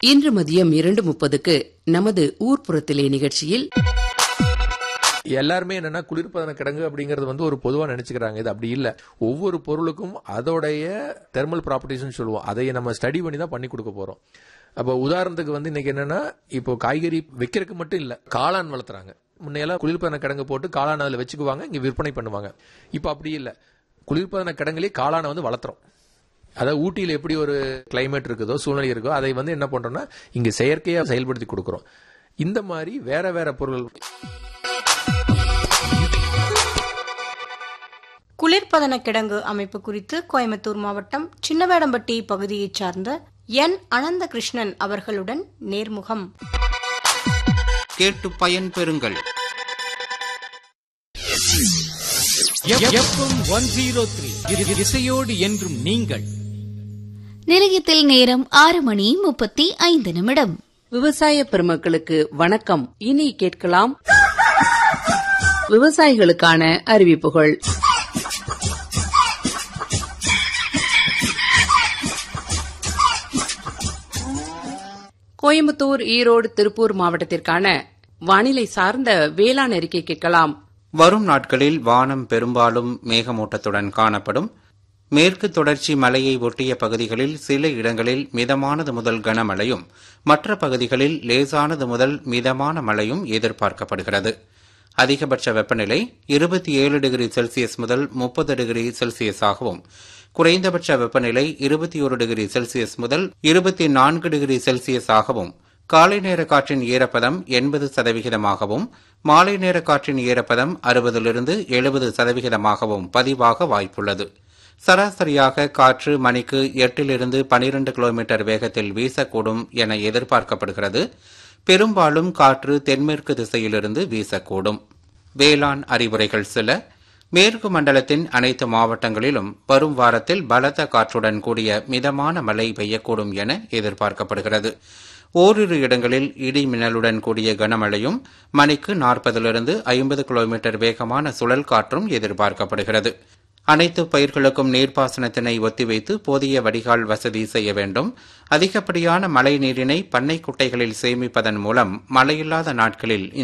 இன்று மதியம் இரண்டு முப்பதுக்கு நமது ஊர்ப்புறத்திலே நிகழ்ச்சியில் எல்லாருமே என்னன்னா குளிர்பதன கிடங்கு அப்படிங்கறது வந்து ஒரு பொதுவா நினைச்சுக்கிறாங்க இது அப்படி இல்ல ஒவ்வொரு பொருளுக்கும் அதோடைய தெர்மல் ப்ராப்பர்ட்டிஸ்னு சொல்லுவோம் அதை நம்ம ஸ்டடி பண்ணி தான் பண்ணி கொடுக்க போறோம் அப்போ உதாரணத்துக்கு வந்து இன்னைக்கு என்னன்னா இப்போ காய்கறி வைக்கிறதுக்கு மட்டும் இல்ல காளான் வளர்த்துறாங்க முன்னையெல்லாம் குளிர்பதன கிடங்கு போட்டு காளான் அதில் வச்சுக்குவாங்க இங்க விற்பனை பண்ணுவாங்க இப்போ அப்படி இல்ல குளிர்பதன கிடங்குலயே காளானை வந்து வளர்த்துறோம் அதாவது ஊட்டியில் எப்படி ஒரு கிளைமேட் இருக்குதோ சூழ்நிலை இருக்கோ அதை வந்து என்ன பண்றோம்னா இங்க செயற்கையா செயல்படுத்தி கொடுக்குறோம் இந்த மாதிரி வேற வேற பொருள் குளிர்பதன கிடங்கு அமைப்பு குறித்து கோயம்புத்தூர் மாவட்டம் சின்னவேடம்பட்டி பகுதியைச் சார்ந்த என் அனந்த கிருஷ்ணன் அவர்களுடன் நேர்முகம் கேட்டு பயன்பெறுங்கள் எஃப்எம் ஒன் ஜீரோ த்ரீ இசையோடு என்றும் நீங்கள் நிலையத்தில் நேரம் ஆறு மணி முப்பத்தி ஐந்து நிமிடம் விவசாய பெருமக்களுக்கு வணக்கம் இனி கேட்கலாம் விவசாயிகளுக்கான அறிவிப்புகள் கோயம்புத்தூர் ஈரோடு திருப்பூர் மாவட்டத்திற்கான வானிலை சார்ந்த வேளாண் அறிக்கை கேட்கலாம் வரும் நாட்களில் வானம் பெரும்பாலும் மேகமூட்டத்துடன் காணப்படும் மேற்கு தொடர்ச்சி மலையை ஒட்டிய பகுதிகளில் சில இடங்களில் மிதமானது முதல் கனமழையும் மற்ற பகுதிகளில் லேசானது முதல் மிதமான மழையும் எதிர்பார்க்கப்படுகிறது அதிகபட்ச வெப்பநிலை இருபத்தி ஏழு டிகிரி செல்சியஸ் முதல் முப்பது டிகிரி செல்சியஸாகவும் குறைந்தபட்ச வெப்பநிலை இருபத்தி ஒரு டிகிரி செல்சியஸ் முதல் இருபத்தி நான்கு டிகிரி செல்சியஸாகவும் காலை நேர காற்றின் ஈரப்பதம் எண்பது சதவிகிதமாகவும் மாலை நேர காற்றின் ஈரப்பதம் அறுபதிலிருந்து எழுபது சதவிகிதமாகவும் பதிவாக வாய்ப்புள்ளது சராசரியாக காற்று மணிக்கு எட்டிலிருந்து பனிரெண்டு கிலோமீட்டர் வேகத்தில் வீசக்கூடும் என எதிர்பார்க்கப்படுகிறது பெரும்பாலும் காற்று தென்மேற்கு திசையிலிருந்து வீசக்கூடும் வேளாண் அறிவுரைகள் சில மேற்கு மண்டலத்தின் அனைத்து மாவட்டங்களிலும் வரும் வாரத்தில் பலத்த காற்றுடன் கூடிய மிதமான மழை பெய்யக்கூடும் என எதிர்பார்க்கப்படுகிறது ஓரிரு இடங்களில் இடி மின்னலுடன் கூடிய கனமழையும் மணிக்கு நாற்பதிலிருந்து ஐம்பது கிலோமீட்டர் வேகமான சுழல் காற்றும் எதிர்பார்க்கப்படுகிறது அனைத்து பயிர்களுக்கும் நீர்ப்பாசனத்தினை ஒத்திவைத்து போதிய வடிகால் வசதி செய்ய வேண்டும் அதிகப்படியான மழை நீரினை பண்ணை குட்டைகளில் சேமிப்பதன் மூலம் மழையில்லாத நாட்களில்